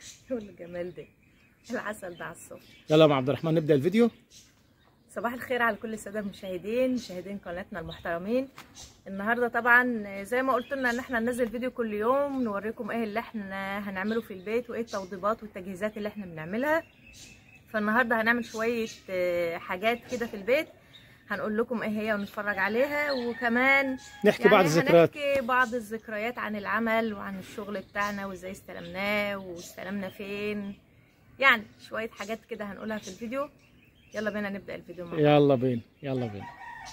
يقول الجمال ده العسل ده على الصبح يلا يا ام عبد الرحمن نبدا الفيديو صباح الخير على كل الساده المشاهدين مشاهدين قناتنا المحترمين النهارده طبعا زي ما قلت لنا ان احنا ننزل فيديو كل يوم نوريكم ايه اللي احنا هنعمله في البيت وايه التوضيبات والتجهيزات اللي احنا بنعملها فالنهارده هنعمل شويه آه، حاجات كده في البيت هنقول لكم ايه هي ونتفرج عليها وكمان نحكي بعض الذكريات هنحكي بعض الذكريات عن العمل وعن الشغل بتاعنا وازاي استلمناه واستلمنا فين يعني شويه حاجات كده هنقولها في الفيديو يلا بينا نبدا الفيديو مع بعض. يلا بينا يلا بينا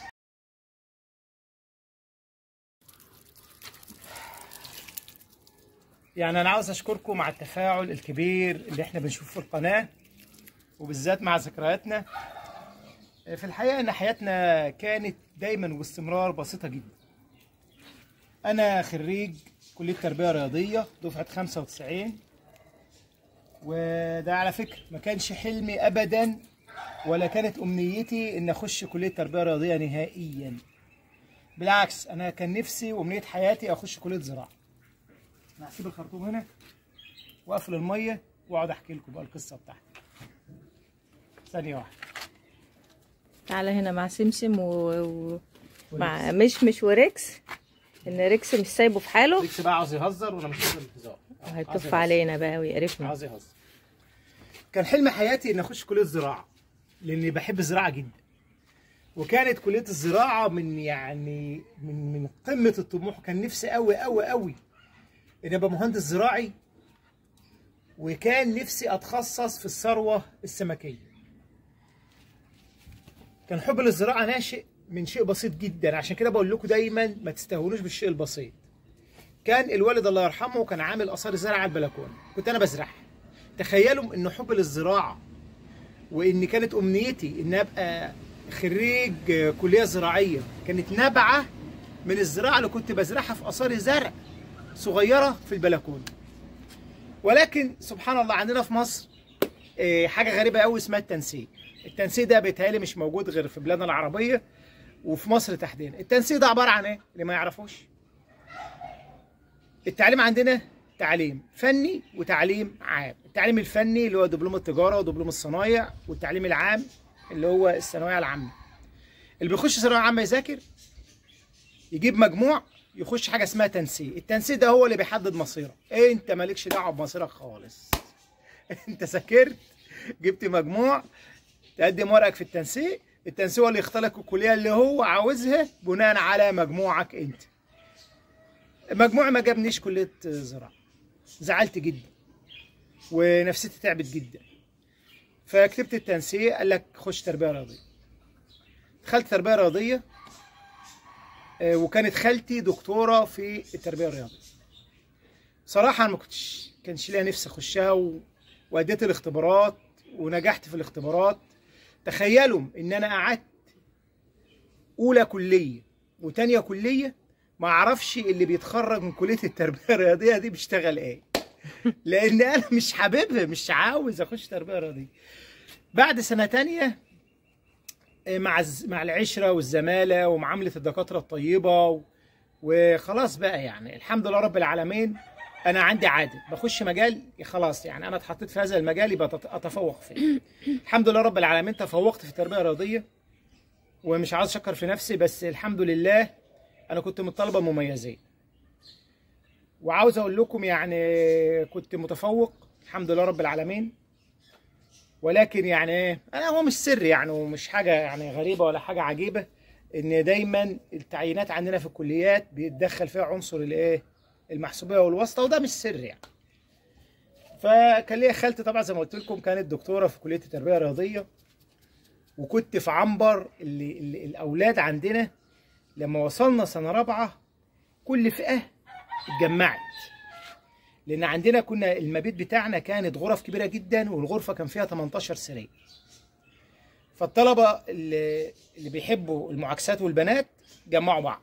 يعني انا عاوز اشكركم على التفاعل الكبير اللي احنا بنشوفه في القناه وبالذات مع ذكرياتنا في الحقيقه ان حياتنا كانت دايما واستمرار بسيطه جدا انا خريج كليه تربيه رياضيه دفعه 95 وده على فكره ما كانش حلمي ابدا ولا كانت امنيتي ان اخش كليه تربيه رياضيه نهائيا بالعكس انا كان نفسي وامنيه حياتي اخش كليه زراعه انا هسيب الخرطوم هنا واقفل الميه واقعد احكي لكم بقى القصه بتاعتي ثانيه واحده تعالى هنا مع سمسم و... و... مع مشمش وريكس ان ريكس مش سايبه في حاله ريكس بقى عاوز يهزر وانا مش عاوز الهزار عاوز وهيطف يهزر. علينا بقى ويقرفنا عاوز يهزر كان حلم حياتي ان اخش كليه الزراعه لاني بحب الزراعه جدا وكانت كليه الزراعه من يعني من من قمه الطموح كان نفسي قوي قوي قوي ان ابقى مهندس زراعي وكان نفسي اتخصص في الثروه السمكيه كان حب للزراعه ناشئ من شيء بسيط جدا عشان كده بقول لكم دايما ما تستهونوش بالشيء البسيط كان الوالد الله يرحمه كان عامل اثار زرع على البلكونه كنت انا بزرعها تخيلوا ان حب للزراعه وان كانت امنيتي ان ابقى خريج كليه زراعيه كانت نابعه من الزراعه اللي كنت بزرعها في اثار زرع صغيره في البلكونه ولكن سبحان الله عندنا في مصر آه، حاجه غريبه قوي اسمها التنسيق التنسيق ده بيتهيألي مش موجود غير في بلادنا العربيه وفي مصر تحديدا التنسيق ده عباره عن ايه اللي ما يعرفوش التعليم عندنا تعليم فني وتعليم عام التعليم الفني اللي هو دبلوم التجاره ودبلوم الصنايع والتعليم العام اللي هو الثانويه العامه اللي بيخش ثانويه عامه يذاكر يجيب مجموع يخش حاجه اسمها تنسيق التنسيق ده هو اللي بيحدد مصيرك إيه انت مالكش دعوه بمصيرك خالص انت ذاكرت جبت مجموع تقدم ورقك في التنسيق التنسيق هو اللي يختار لك الكليه اللي هو عاوزها بناء على مجموعك انت مجموعي ما جابنيش كليه زراعه زعلت جدا ونفسيتي تعبت جدا فكتبت التنسيق قال لك خش تربيه رياضيه دخلت تربيه رياضيه آه، وكانت خالتي دكتوره في التربيه الرياضيه صراحه انا ما كنتش كانش ليا نفسي اخشها و... واديت الاختبارات ونجحت في الاختبارات تخيلوا ان انا قعدت اولى كليه وتانية كليه ما اعرفش اللي بيتخرج من كليه التربيه الرياضيه دي بيشتغل ايه لان انا مش حاببها مش عاوز اخش تربيه رياضيه بعد سنه تانية آه، مع الز- مع العشره والزماله ومعامله الدكاتره الطيبه و... وخلاص بقى يعني الحمد لله رب العالمين انا عندي عاده بخش مجال خلاص يعني انا اتحطيت في هذا المجال يبقى أت- اتفوق فيه الحمد لله رب العالمين تفوقت في التربيه الرياضيه ومش عاوز اشكر في نفسي بس الحمد لله انا كنت من الطلبه المميزين وعاوز اقول لكم يعني كنت متفوق الحمد لله رب العالمين ولكن يعني ايه انا هو مش سر يعني ومش حاجه يعني غريبه ولا حاجه عجيبه ان دايما التعيينات عندنا في الكليات بيتدخل فيها عنصر الايه المحسوبيه والواسطه وده مش سر يعني فكان ليا خالتي طبعا زي ما قلت لكم كانت دكتوره في كليه التربيه الرياضيه وكنت في عنبر اللي, اللي الاولاد عندنا لما وصلنا سنه رابعه كل فئه اتجمعت لان عندنا كنا المبيت بتاعنا كانت غرف كبيره جدا والغرفه كان فيها 18 سرير فالطلبه اللي, اللي بيحبوا المعاكسات والبنات جمعوا بعض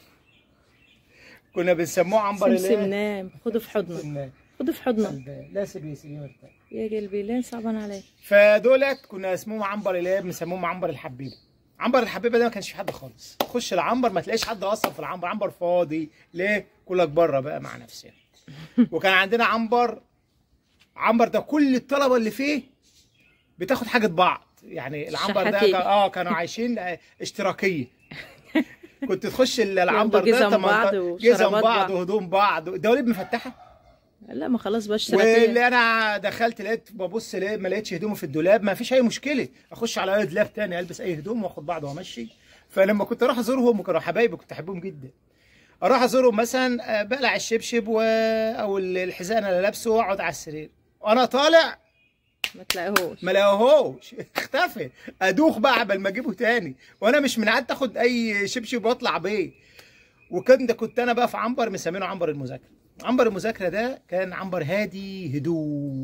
كنا بنسموه عنبر سمسم نام خده في حضنك الإيه؟ خده في حضنك الب- لا سيبيه سيبيه مرتاح يا قلبي لا صعبان عليك فدولت كنا اسمهم عنبر اللي هي بنسموهم عنبر الحبيبه عنبر الحبيبه ده ما كانش في حد خالص تخش العنبر ما تلاقيش حد اصلا في العنبر عنبر فاضي ليه كلك بره بقى مع نفسنا وكان عندنا عنبر عنبر ده كل الطلبه اللي فيه بتاخد حاجه بعض يعني العنبر ده شحاتين. كان اه كانوا عايشين آه، اشتراكيه كنت تخش ال- العنبر جزم ده بعض 18 وشرابات جزم بعض بعض. وهدوم بعض دواليب مفتحه لا ما خلاص بقى اشتراكية واللي انا دخلت لقيت ببص لقيت ما لقيتش هدومه في الدولاب ما فيش اي مشكله اخش على اي دولاب تاني البس اي هدوم واخد بعض وامشي فلما كنت اروح ازورهم وكانوا حبايبي كنت احبهم جدا اروح ازورهم مثلا آه، بقلع الشبشب و... او الحذاء اللي لابسه واقعد على السرير وانا طالع ما تلاقيهوش ما لاقيهوش اختفى ادوخ بقى قبل ما اجيبه تاني وانا مش من عادة اخد اي شبشب واطلع بيه وكنت كنت انا بقى في عنبر مسمينه عنبر المذاكره عنبر المذاكره ده كان عنبر هادي هدوء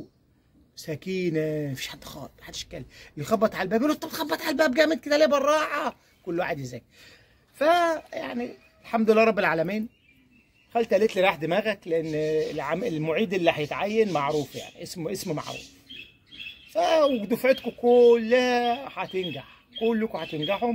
سكينه مفيش حد خالص محدش يتكلم يخبط على الباب يقول له انت بتخبط على الباب جامد كده ليه بالراحه كله قاعد يذاكر فيعني الحمد لله رب العالمين خالتي قالت لي راح دماغك لان العم... المعيد اللي هيتعين معروف يعني اسمه اسمه معروف فدفعتكم كلها هتنجح كلكم هتنجحوا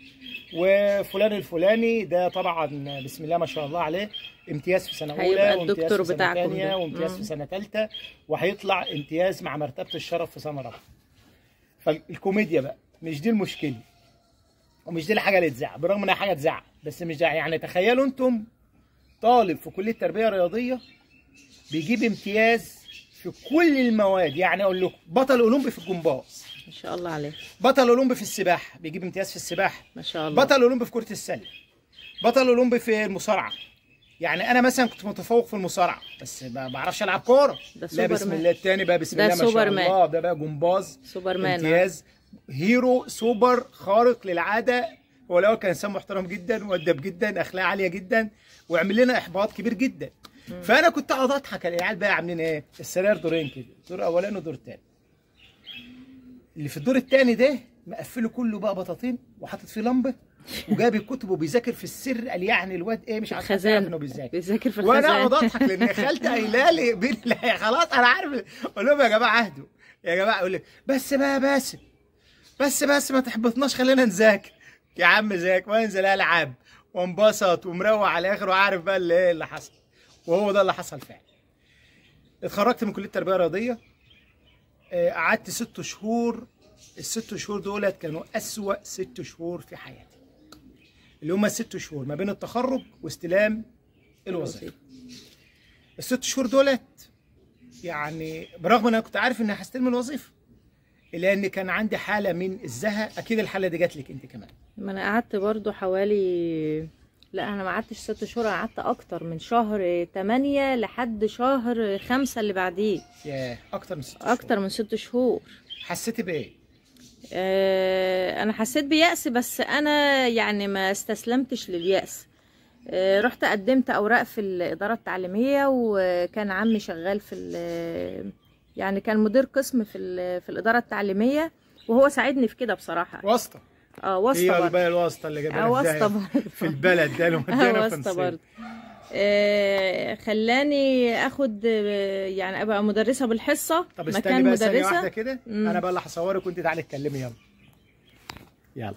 وفلان الفلاني ده طبعا بسم الله ما شاء الله عليه امتياز في سنه هيبقى اولى وامتياز الدكتور في سنه بتاعكم ثانيه ده. وامتياز مم. في سنه ثالثه وهيطلع امتياز مع مرتبه الشرف في سنه رابعه فالكوميديا بقى مش دي المشكله ومش دي الحاجه اللي تزعل بالرغم انها حاجه تزعل بس مش ده يعني تخيلوا انتم طالب في كليه تربيه رياضيه بيجيب امتياز في كل المواد يعني اقول لكم بطل اولمبي في الجمباز ما شاء الله عليه بطل اولمبي في السباحه بيجيب امتياز في السباحه ما شاء الله بطل اولمبي في كره السله بطل اولمبي في المصارعه يعني انا مثلا كنت متفوق في المصارعه بس ما بعرفش العب كوره ده لا بسم سوبرمان. الله التاني بقى بسم ده الله ما شاء سوبرمان. الله ده بقى جمباز سوبرمان آه. امتياز هيرو سوبر خارق للعاده هو الاول كان انسان محترم جدا مؤدب جدا اخلاق عاليه جدا وعمل لنا احباط كبير جدا فانا كنت اقعد اضحك العيال بقى عاملين ايه السراير دورين كده دور اولاني ودور تاني اللي في الدور التاني ده مقفله كله بقى بطاطين وحاطط فيه لمبه وجاب الكتب وبيذاكر في السر قال يعني الواد ايه مش عارف الخزان. انه بيذاكر بيذاكر في وانا الخزان اقعد اضحك لان خالتي قايله لي بالله خلاص انا عارف اقول لهم يا جماعه اهدوا يا جماعه اقول لك بس بقى باسم بس بس ما تحبطناش خلينا نذاكر يا عم ذاكر وانزل العب وانبسط ومروق على الاخر وعارف بقى اللي ايه اللي حصل وهو ده اللي حصل فعلا اتخرجت من كليه التربيه الرياضيه آه، قعدت ست شهور الست شهور دولت كانوا اسوأ ست شهور في حياتي اللي هم الست شهور ما بين التخرج واستلام الوظيفه الست شهور دولت يعني برغم ان انا كنت عارف اني هستلم الوظيفه الا ان كان عندي حاله من الزهق اكيد الحاله دي جات لك انت كمان ما انا قعدت برضو حوالي لا انا ما قعدتش ست شهور أنا قعدت اكتر من شهر تمانية لحد شهر خمسة اللي بعديه ياه اكتر من ست شهور اكتر من ست شهور حسيتي بايه آه، انا حسيت بيأس بس انا يعني ما استسلمتش لليأس آه، رحت قدمت اوراق في الاداره التعليميه وكان عمي شغال في ال- يعني كان مدير قسم في ال- في الاداره التعليميه وهو ساعدني في كده بصراحه واسطه اه هي واسطه برضه بقى الواسطه اللي اه جابها واسطه برضه في البلد ده اللي اه مدينا واسطه برضه آه، خلاني اخد آه، يعني ابقى مدرسه بالحصه طب استني مكان بقى ثانيه واحده مدرسه كده مم. انا بقى اللي هصورك وانت تعالي اتكلمي يلا يلا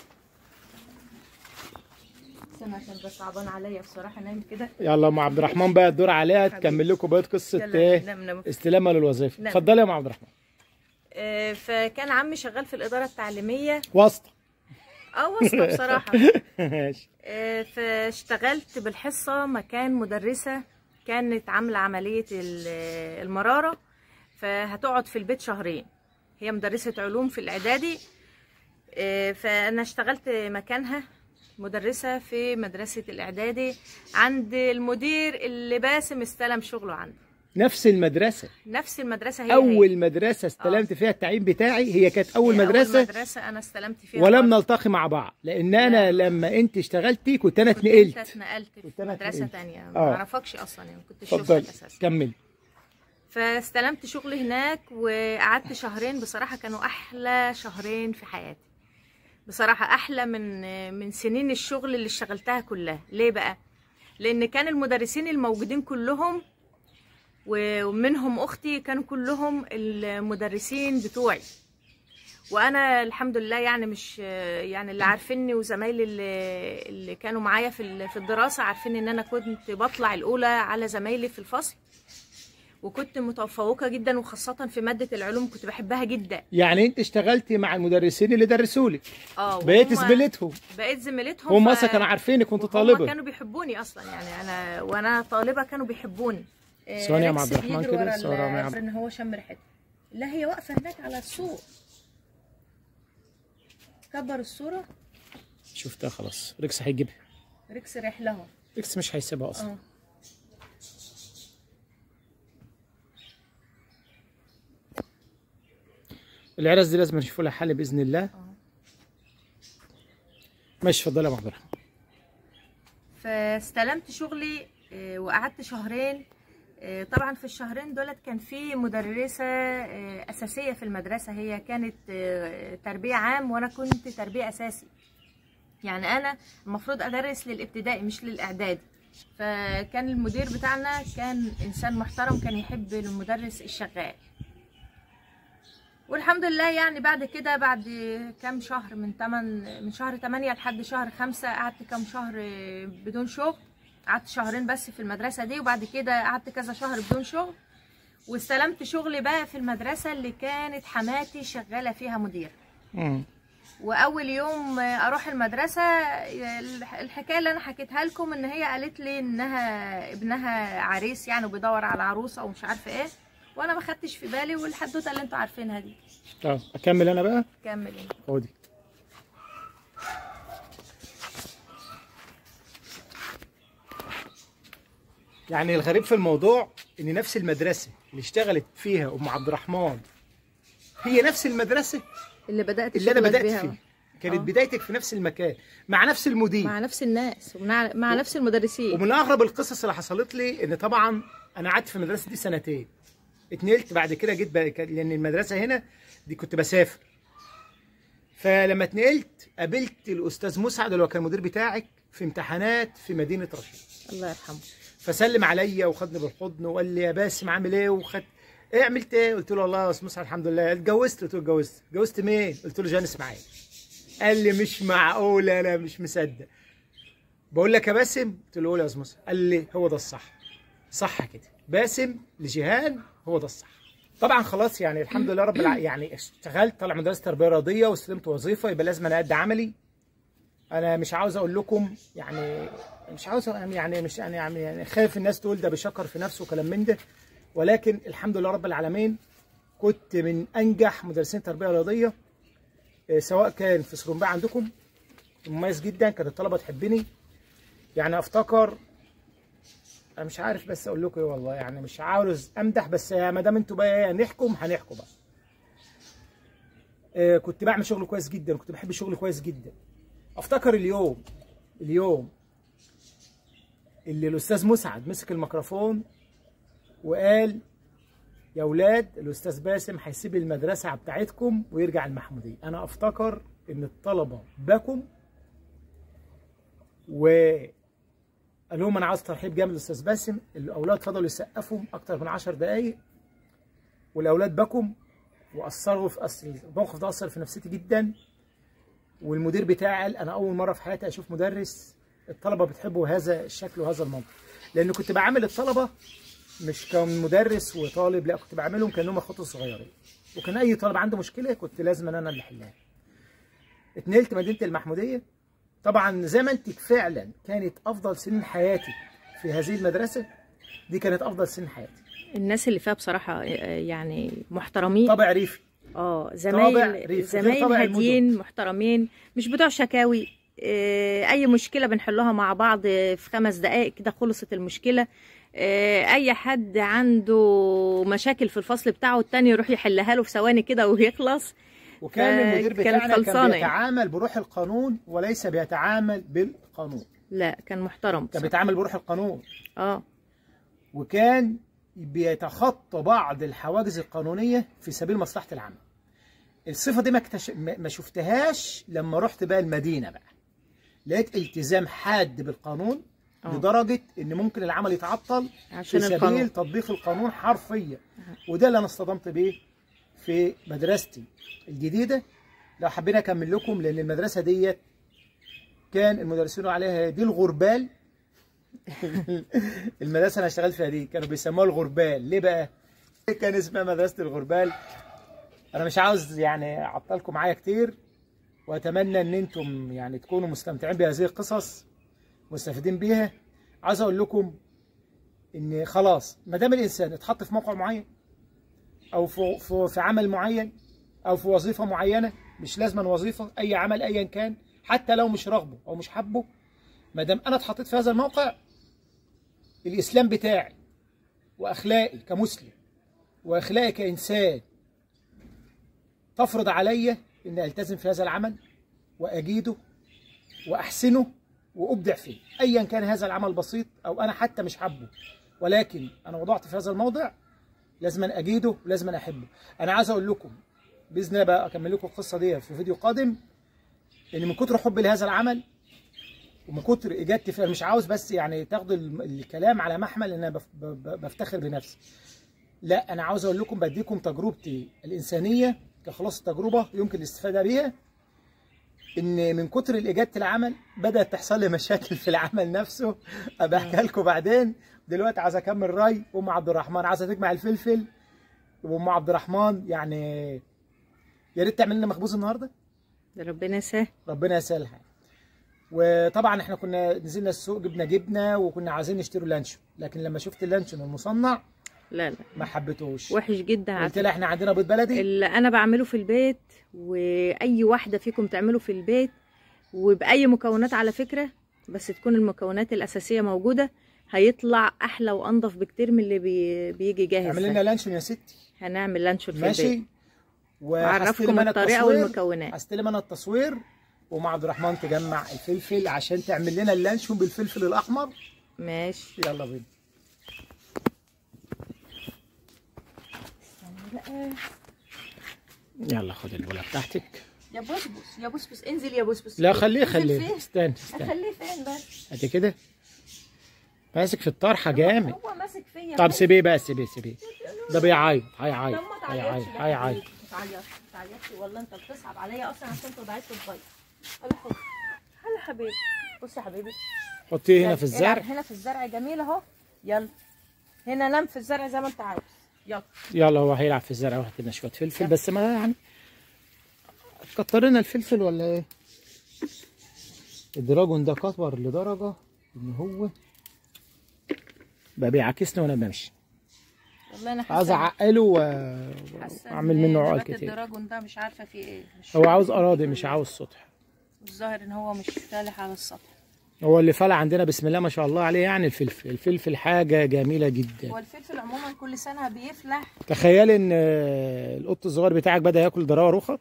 استنى عشان بس صعبان عليا بصراحه نايم كده يلا ام عبد الرحمن بقى الدور عليها تكمل لكم بقى قصه يلا ايه نام نام استلامها للوظيفه نعم. اتفضلي يا ام عبد الرحمن آه، فكان عمي شغال في الإدارة التعليمية واسطه اه واسطة بصراحة ماشي آه، فاشتغلت بالحصة مكان مدرسة كانت عاملة عملية ال- المرارة فهتقعد في البيت شهرين هي مدرسة علوم في الإعدادي آه، فأنا اشتغلت مكانها مدرسة في مدرسة الإعدادي عند المدير اللي باسم استلم شغله عنده نفس المدرسه نفس المدرسة هي هي. اول مدرسه استلمت فيها التعيين بتاعي هي كانت اول هي مدرسه أول مدرسة أنا استلمت فيها ولم برضه. نلتقي مع بعض لان انا لا. لما انت اشتغلتي كنت انا كنت اتنقلت انت اتنقلت في كنت أنا مدرسه اتنقلت. تانية ما آه. اعرفكش اصلا يعني كنت شفتك اتفضلي اساسا كملي فاستلمت شغل هناك وقعدت شهرين بصراحه كانوا احلى شهرين في حياتي بصراحه احلى من من سنين الشغل اللي اشتغلتها كلها ليه بقى لان كان المدرسين الموجودين كلهم ومنهم اختي كانوا كلهم المدرسين بتوعي وانا الحمد لله يعني مش يعني اللي عارفيني وزمايلي اللي, اللي كانوا معايا في ال- في الدراسه عارفين ان انا كنت بطلع الاولى على زمايلي في الفصل وكنت متفوقه جدا وخاصه في ماده العلوم كنت بحبها جدا يعني انت اشتغلتي مع المدرسين اللي درسوا لك اه بقيت وهم- زميلتهم بقيت زميلتهم هم ف- اصلا كانوا عارفينك كنت وهم طالبه كانوا بيحبوني اصلا يعني انا وانا طالبه كانوا بيحبوني آه، ثواني يا ريكس عبد الرحمن بيجري كده، ورا ثواني يا عبد- العبر ان هو شم ريحتها لا هي واقفه هناك على السوق كبر الصوره شفتها خلاص ريكس هيجيبها ريكس رايح لها ريكس مش هيسيبها اصلا اه العرس دي لازم نشوف لها حل باذن الله اه ماشي اتفضلي يا أبو عبد الرحمن فاستلمت شغلي آه، وقعدت شهرين آه، طبعا في الشهرين دولت كان في مدرسة آه، أساسية في المدرسة هي كانت آه، تربية عام وأنا كنت تربية أساسي يعني أنا المفروض أدرس للابتدائي مش للإعدادي فكان المدير بتاعنا كان إنسان محترم كان يحب المدرس الشغال والحمد لله يعني بعد كده بعد كام شهر من تمن من شهر 8 لحد شهر خمسة قعدت كام شهر بدون شغل قعدت شهرين بس في المدرسة دي وبعد كده قعدت كذا شهر بدون شغل واستلمت شغلي بقى في المدرسة اللي كانت حماتي شغالة فيها مدير مم. واول يوم اروح المدرسه الحكايه اللي انا حكيتها لكم ان هي قالت لي انها ابنها عريس يعني وبيدور على عروسه او مش عارفه ايه وانا ما خدتش في بالي والحدوته اللي انتوا عارفينها دي طب اكمل انا بقى كمل انت خدي يعني الغريب في الموضوع ان نفس المدرسه اللي اشتغلت فيها ام عبد الرحمن هي نفس المدرسه اللي بدات اللي انا شغلك بدات بيها. فيها كانت آه. بدايتك في نفس المكان مع نفس المدير مع نفس الناس ومع مع نفس المدرسين ومن اغرب القصص اللي حصلت لي ان طبعا انا قعدت في المدرسه دي سنتين اتنقلت بعد كده جيت بقى لان المدرسه هنا دي كنت بسافر فلما اتنقلت قابلت الاستاذ مسعد اللي هو كان المدير بتاعك في امتحانات في مدينه رشيد الله يرحمه فسلم عليا وخدني بالحضن وقال لي يا باسم عامل ايه وخد ايه عملت ايه قلت له والله يا استاذ مسعد الحمد لله اتجوزت قلت له اتجوزت اتجوزت مين قلت له جان اسماعيل قال لي مش معقول انا مش مصدق بقول لك يا باسم قلت له قول يا استاذ مسعد قال لي هو ده الصح صح كده باسم لجيهان هو ده الصح طبعا خلاص يعني الحمد لله رب الع... يعني اشتغلت طالع مدرسه تربيه رياضيه واستلمت وظيفه يبقى لازم انا ادي عملي انا مش عاوز اقول لكم يعني مش عاوز يعني مش يعني يعني خايف الناس تقول ده بيشكر في نفسه وكلام من ده ولكن الحمد لله رب العالمين كنت من انجح مدرسين تربيه رياضيه إيه، سواء كان في سرومبا عندكم مميز جدا كانت الطلبه تحبني يعني افتكر انا مش عارف بس اقول لكم ايه والله يعني مش عاوز امدح بس ما دام انتوا بقى إيه نحكم هنحكم بقى آه، كنت بعمل شغل كويس جدا كنت بحب الشغل كويس جدا افتكر اليوم اليوم اللي الاستاذ مسعد مسك الميكروفون وقال يا اولاد الاستاذ باسم هيسيب المدرسه بتاعتكم ويرجع المحموديه انا افتكر ان الطلبه بكم و قال لهم انا عاوز ترحيب جامد الاستاذ باسم الاولاد فضلوا يسقفوا اكتر من 10 دقائق والاولاد بكم واثروا في أصل الموقف ده اثر في نفسيتي جدا والمدير بتاعي قال انا اول مره في حياتي اشوف مدرس الطلبه بتحبه هذا الشكل وهذا المنطق لان كنت بعامل الطلبه مش كمدرس وطالب لا كنت بعاملهم كانهم اخواتي الصغيرين وكان اي طالب عنده مشكله كنت لازم انا اللي احلها اتنقلت مدينه المحموديه طبعا زي ما انت فعلا كانت افضل سنين حياتي في هذه المدرسه دي كانت افضل سنين حياتي الناس اللي فيها بصراحه يعني محترمين طابع ريفي اه طابع زمايل ريف، غير زمايل طابع هاديين محترمين مش بتوع شكاوي آه، اي مشكله بنحلها مع بعض في خمس دقائق كده خلصت المشكله آه، اي حد عنده مشاكل في الفصل بتاعه التاني يروح يحلها له في ثواني كده ويخلص وكان فكانت المدير بتاعنا كان خلصانة يعني. بيتعامل بروح القانون وليس بيتعامل بالقانون لا كان محترم كان بصراحة. بيتعامل بروح القانون اه وكان بيتخطى بعض الحواجز القانونيه في سبيل مصلحه العامه الصفه دي ما, اكتش... ما ما شفتهاش لما رحت بقى المدينه بقى لقيت التزام حاد بالقانون آه. لدرجه ان ممكن العمل يتعطل عشان في سبيل القانون تطبيق القانون حرفيا وده اللي انا اصطدمت بيه في مدرستي الجديده لو حبينا اكمل لكم لان المدرسه ديت كان المدرسين يقولوا عليها دي الغربال المدرسه اللي اشتغلت فيها دي كانوا بيسموها الغربال ليه بقى كان اسمها مدرسه الغربال انا مش عاوز يعني اعطلكم معايا كتير واتمنى ان انتم يعني تكونوا مستمتعين بهذه القصص مستفيدين بيها عايز اقول لكم ان خلاص ما دام الانسان اتحط في موقع معين او في في, في عمل معين او في وظيفه معينه مش لازما وظيفه اي عمل ايا كان حتى لو مش رغبه او مش حابه ما دام انا اتحطيت في هذا الموقع الاسلام بتاعي واخلاقي كمسلم واخلاقي كانسان تفرض عليا ان التزم في هذا العمل واجيده واحسنه وابدع فيه ايا كان هذا العمل بسيط او انا حتى مش حابه ولكن انا وضعت في هذا الموضع لازم اجيده ولازم احبه انا عايز اقول لكم باذن الله بقى اكمل لكم القصه دي في فيديو قادم ان من كتر حبي لهذا العمل ومن كتر اجابتي فيه مش عاوز بس يعني تاخدوا الم- الكلام على محمل ان انا بف- ب- ب- بفتخر بنفسي لا انا عاوز اقول لكم بديكم تجربتي الانسانيه كخلاص تجربه يمكن الاستفاده بيها ان من كتر الاجابه العمل بدات تحصل لي مشاكل في العمل نفسه ابقى احكيها لكم بعدين دلوقتي عايز اكمل راي ام عبد الرحمن عايزه تجمع الفلفل وام عبد الرحمن يعني يا ريت تعمل لنا مخبوز النهارده ربنا يسهل ربنا يسهلها وطبعا احنا كنا نزلنا السوق جبنا جبنه وكنا عايزين نشتري لانشون لكن لما شفت اللانشون المصنع لا لا ما حبيتهوش وحش جدا على قلت لها احنا عندنا بيض بلدي اللي انا بعمله في البيت واي واحده فيكم تعمله في البيت وباي مكونات على فكره بس تكون المكونات الاساسيه موجوده هيطلع احلى وانضف بكتير من اللي بي... بيجي جاهز اعمل ده. لنا لانشون يا ستي هنعمل لانشون في ماشي البيت وهستلم اعرفكم انا الطريقه التصوير والمكونات هستلم انا التصوير ومع عبد الرحمن تجمع الفلفل عشان تعمل لنا اللانشون بالفلفل الاحمر ماشي يلا بينا يلا خد البوله بتاعتك يا بسبس يا بسبس انزل يا بسبس لا خليه انزل خليه فين؟ استنى استنى اخليه فين بس ادي كده ماسك في الطرحه جامد هو ماسك فيا طب بس. سيبيه بقى سيبيه سيبيه ده بيعيط هيعيط طب ما هيعيط تعيطش بقى هيعيط ما تعيطش ما تعيطش والله انت بتصعب عليا اصلا عشان انت ضعيف البيض هلا حبيبي هلا حبيبي بص يا حبيبي حطيه هنا في العب الزرع هنا في الزرع جميل اهو يلا هنا نام في الزرع زي ما انت عاوز يلا يلا هو هيلعب في الزرع وهات لنا شويه فلفل بس ما يعني كتر لنا الفلفل ولا ايه الدراجون ده كبر لدرجه ان هو بقى بيعاكسني وانا بمشي والله انا عاوز حاسه اعقله و- حاسة واعمل إن منه عقل نبات كتير الدراجون ده مش عارفه فيه ايه مش هو عاوز اراضي مش عاوز سطح الظاهر ان هو مش فالح على السطح هو اللي فلع عندنا بسم الله ما شاء الله عليه يعني الفلفل الفلفل حاجه جميله جدا هو الفلفل عموما كل سنه بيفلح تخيل ان آه، القط الصغير بتاعك بدا ياكل ذراع رخه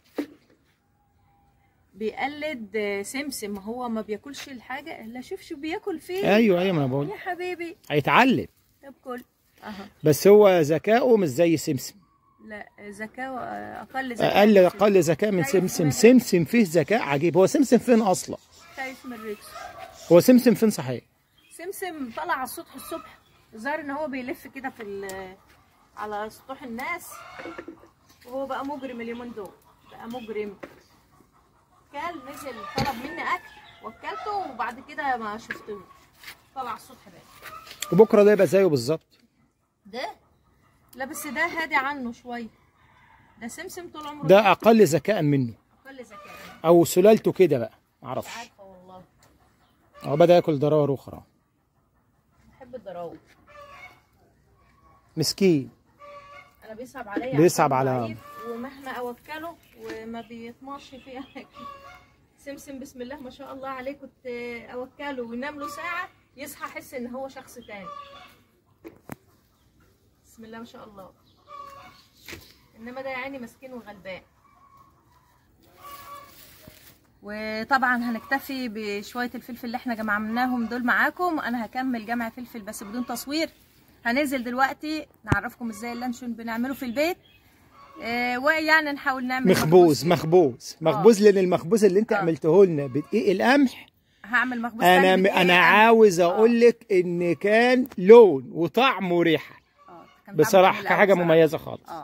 بيقلد آه، سمسم هو ما بياكلش الحاجه الا شوف شو بياكل فيه ايوه ايوه ما انا بقول يا حبيبي هيتعلم طب كل اها بس هو ذكائه مش زي سمسم لا ذكاء آه، اقل ذكاء اقل اقل ذكاء من سمسم سمسم فيه ذكاء عجيب هو سمسم فين اصلا خايف من ريكس هو سمسم فين صحيح سمسم طلع على السطح الصبح ظهر ان هو بيلف كده في ال- على سطوح الناس وهو بقى مجرم اليومين دول بقى مجرم كل نزل طلب مني اكل وكلته وبعد كده ما شفتهوش طلع على السطح بقى وبكره ده يبقى زيه بالظبط ده لا بس ده هادي عنه شويه ده سمسم طول عمره ده اقل ذكاء منه اقل ذكاء او سلالته كده بقى مش معرفش عارفه والله هو بدا ياكل ذراع اخرى بحب الضراوه مسكين انا بيصعب عليا بيصعب عشان على- ضعيف ومهما اوكله وما بيطمعش فيها سمسم بسم الله ما شاء الله عليه كنت اوكله وينام له ساعه يصحى احس ان هو شخص تاني بسم الله ما شاء الله انما ده يا عيني مسكين وغلبان وطبعا هنكتفي بشويه الفلفل اللي احنا جمعناهم دول معاكم انا هكمل جمع فلفل بس بدون تصوير هننزل دلوقتي نعرفكم ازاي اللانشون بنعمله في البيت آه ويعني نحاول نعمل مخبوز فيه. مخبوز مخبوز لان المخبوز اللي انت آه. عملته لنا بدقيق القمح هعمل مخبوز انا تاني م... بدقيق انا القمح. عاوز اقول لك ان كان لون وطعم وريحه آه، كان طعمه بصراحه جميل أوي حاجه بصراحة. مميزه خالص اه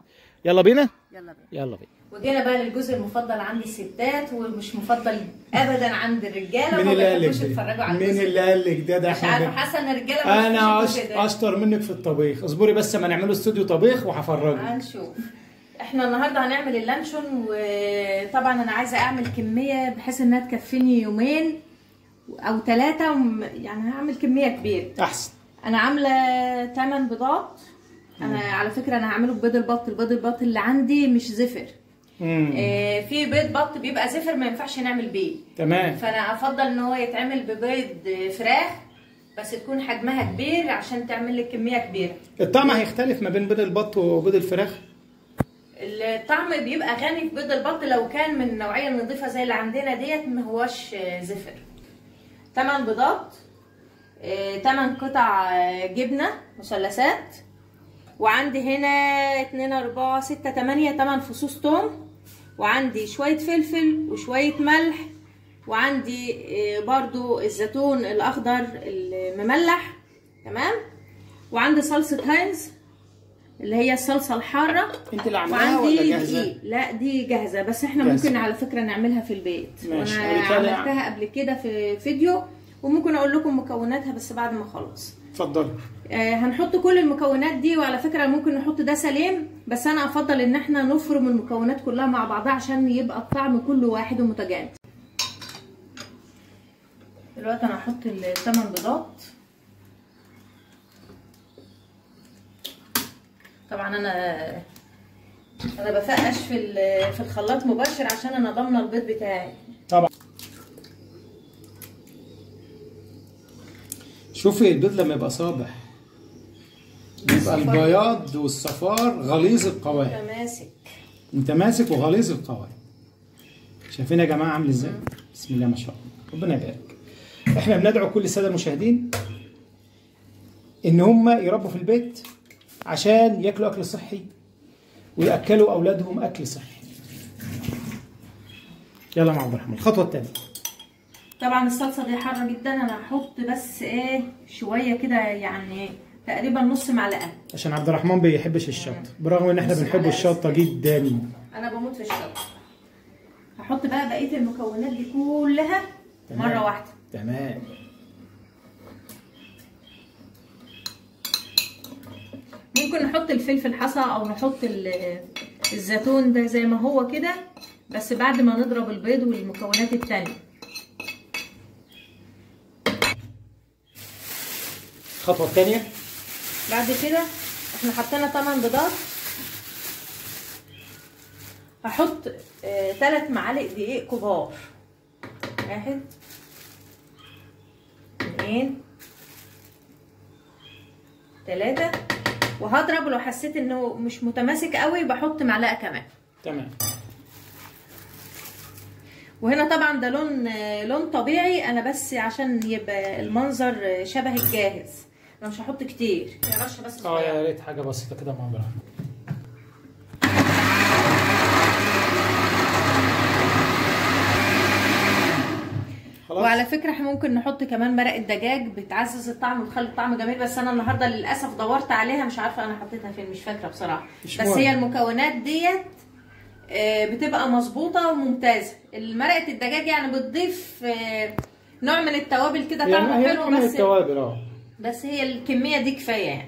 يلا بينا يلا بينا يلا بينا وجينا بقى للجزء المفضل عند الستات ومش مفضل ابدا عند الرجاله مين وما اللي قال لك بيحبوش ده؟ يتفرجوا على مين الجزء اللي قال لك ده ده مش احنا عارفه بن- حاسه ان الرجاله ما انا بيحبوش أش- الجزء ده. اشطر منك في الطبيخ اصبري بس اما نعمله استوديو طبيخ وهفرجك هنشوف احنا النهارده هنعمل اللانشون وطبعا انا عايزه اعمل كميه بحيث انها تكفيني يومين او ثلاثه يعني هعمل كميه كبيره احسن انا عامله 8 بيضات انا على فكره انا هعمله ببيض البط البيض البط اللي عندي مش زفر مم. آه، في بيض بط بيبقى زفر ما ينفعش نعمل بيه تمام فانا افضل ان هو يتعمل ببيض فراخ بس تكون حجمها كبير عشان تعمل لك كميه كبيره الطعم هيختلف ما بين بيض البط وبيض الفراخ الطعم بيبقى غني في بيض البط لو كان من النوعيه النظيفه زي اللي عندنا ديت ما هوش آه، زفر 8 بيضات 8 قطع آه، جبنه مثلثات وعندي هنا 2 4 6 8 8 فصوص توم وعندي شويه فلفل وشويه ملح وعندي آه، برضو الزيتون الاخضر المملح تمام وعندي صلصه هاينز اللي هي الصلصه الحاره انت اللي عاملاها وعندي ولا جاهزه دقيق لا دي جاهزه بس احنا جاهزة. ممكن على فكره نعملها في البيت ماشي. وانا قبل كده- عملتها قبل كده في فيديو وممكن اقول لكم مكوناتها بس بعد ما اخلص اتفضلي آه هنحط كل المكونات دي وعلى فكره ممكن نحط ده سليم بس انا افضل ان احنا نفرم المكونات كلها مع بعضها عشان يبقى الطعم كله واحد ومتجانس دلوقتي انا هحط الثمان بيضات طبعا انا انا بفقش في ال- في الخلاط مباشر عشان انا ضامنه البيض بتاعي طبعا شوفي البيض لما يبقى صابح يبقى البياض والصفار غليظ القوام متماسك متماسك وغليظ القوام شايفين يا جماعه عامل ازاي بسم الله ما شاء الله ربنا يبارك احنا بندعو كل الساده المشاهدين ان هم يربوا في البيت عشان ياكلوا اكل صحي وياكلوا اولادهم اكل صحي يلا مع عبد الرحمن الخطوه الثانيه طبعا الصلصه دي حاره جدا انا هحط بس ايه شويه كده يعني تقريبا نص معلقه عشان عبد الرحمن بيحبش الشطه برغم ان احنا بنحب الشطه جدا انا بموت في الشطه هحط بقى بقيه المكونات دي كلها تمام. مره واحده تمام ممكن نحط الفلفل حصى او نحط ال- الزيتون ده زي ما هو كده بس بعد ما نضرب البيض والمكونات التانية الخطوه الثانيه بعد كده احنا حطينا 8 بيضات هحط آه 3 معالق دقيق كبار واحد اثنين ثلاثة وهضرب لو حسيت انه مش متماسك قوي بحط معلقة كمان تمام وهنا طبعا ده لون آه، لون طبيعي انا بس عشان يبقى المنظر آه، شبه الجاهز انا مش هحط كتير يا رشه بس اه صغيرة. يا ريت حاجه بسيطه كده مع عبد الرحمن خلاص وعلى فكره احنا ممكن نحط كمان مرق الدجاج بتعزز الطعم وتخلي الطعم جميل بس انا النهارده للاسف دورت عليها مش عارفه انا حطيتها فين مش فاكره بصراحه مش بس مهم. هي المكونات ديت آه، بتبقى مظبوطه وممتازه مرقه الدجاج يعني بتضيف آه، نوع من التوابل كده يعني طعمه هي حلو نوع من بس التوابل اه بس هي الكميه دي كفايه يعني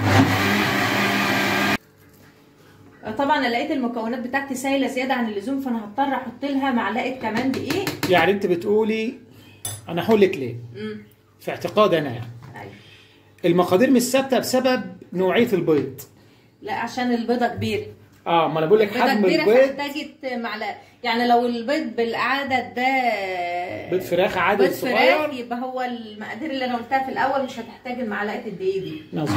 طبعا انا لقيت المكونات بتاعتي سايله زياده عن اللزوم فانا هضطر احط لها معلقه كمان دقيق يعني انت بتقولي انا هقول لك ليه امم في اعتقاد انا يعني أيوة. المقادير مش ثابته بسبب نوعيه البيض لا عشان البيضه كبيره اه ما انا بقول لك البيضه حجم كبيره البيض فاحتاجت معلقه يعني لو البيض بالعدد ده بيض فراخ عادي بيض فراخ صغير يبقى هو المقادير اللي انا قلتها في الاول مش هتحتاج المعلقه الدقيق دي مظبوط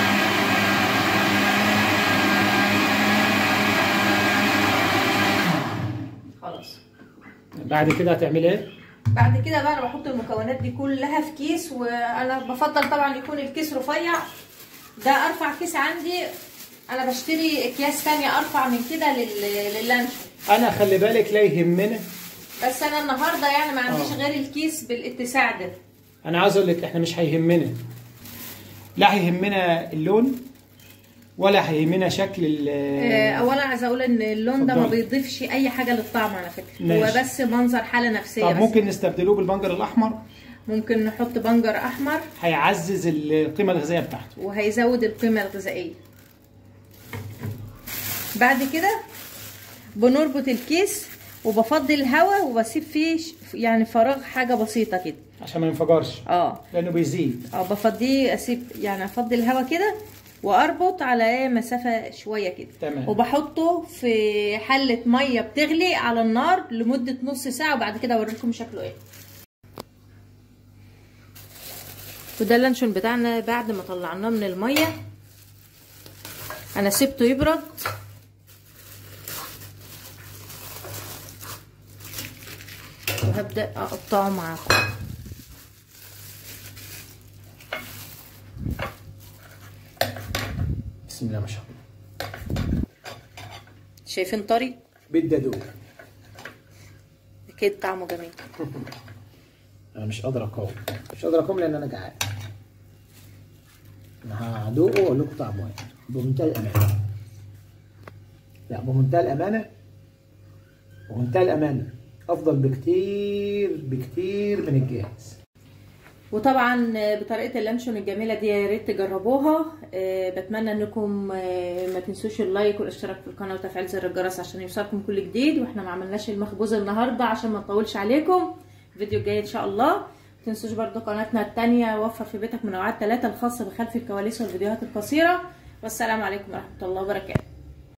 خلاص بعد كده هتعملي ايه؟ بعد كده بقى انا بحط المكونات دي كلها في كيس وانا بفضل طبعا يكون الكيس رفيع ده ارفع كيس عندي انا بشتري اكياس تانية ارفع من كده لل- لللانشون انا خلي بالك لا يهمنا بس انا النهارده يعني ما عنديش آه. غير الكيس بالاتساع ده انا عاوز اقول لك احنا مش هيهمنا لا هيهمنا اللون ولا هيهمنا شكل ال آه، اولا عايزه اقول ان اللون ده ما اتفضلي. بيضيفش اي حاجه للطعم على فكره ماشي. هو بس منظر حاله نفسيه طب بس ممكن نستبدلوه بالبنجر الاحمر ممكن نحط بنجر احمر هيعزز القيمه الغذائيه بتاعته وهيزود القيمه الغذائيه بعد كده بنربط الكيس وبفضي الهواء وبسيب فيه ش- يعني فراغ حاجه بسيطه كده عشان ما ينفجرش اه لانه بيزيد اه بفضيه اسيب يعني افضي الهواء كده واربط على ايه مسافه شويه كده تمام. وبحطه في حله ميه بتغلي على النار لمده نص ساعه وبعد كده اوريكم شكله ايه وده اللانشون بتاعنا بعد ما طلعناه من الميه انا سبته يبرد وهبدا اقطعه معاكم بسم الله ما شاء الله شايفين طري بالدادوب اكيد طعمه جميل انا مش قادر اقاوم مش قادر اقاوم لان انا جعان انا هدوقه واقول لكم طعمه ايه بمنتهى الامانه لا بمنتهى الامانه بمنتهى الامانه افضل بكتير بكتير من الجاهز وطبعا بطريقه اللانشون الجميله دي يا ريت تجربوها آه، بتمنى انكم آه، ما تنسوش اللايك والاشتراك في القناه وتفعيل زر الجرس عشان يوصلكم كل جديد واحنا ما عملناش المخبوز النهارده عشان ما نطولش عليكم الفيديو الجاي ان شاء الله ما تنسوش برضو قناتنا التانية وفر في بيتك منوعات ثلاثة الخاصة بخلف الكواليس والفيديوهات القصيرة والسلام عليكم ورحمة الله وبركاته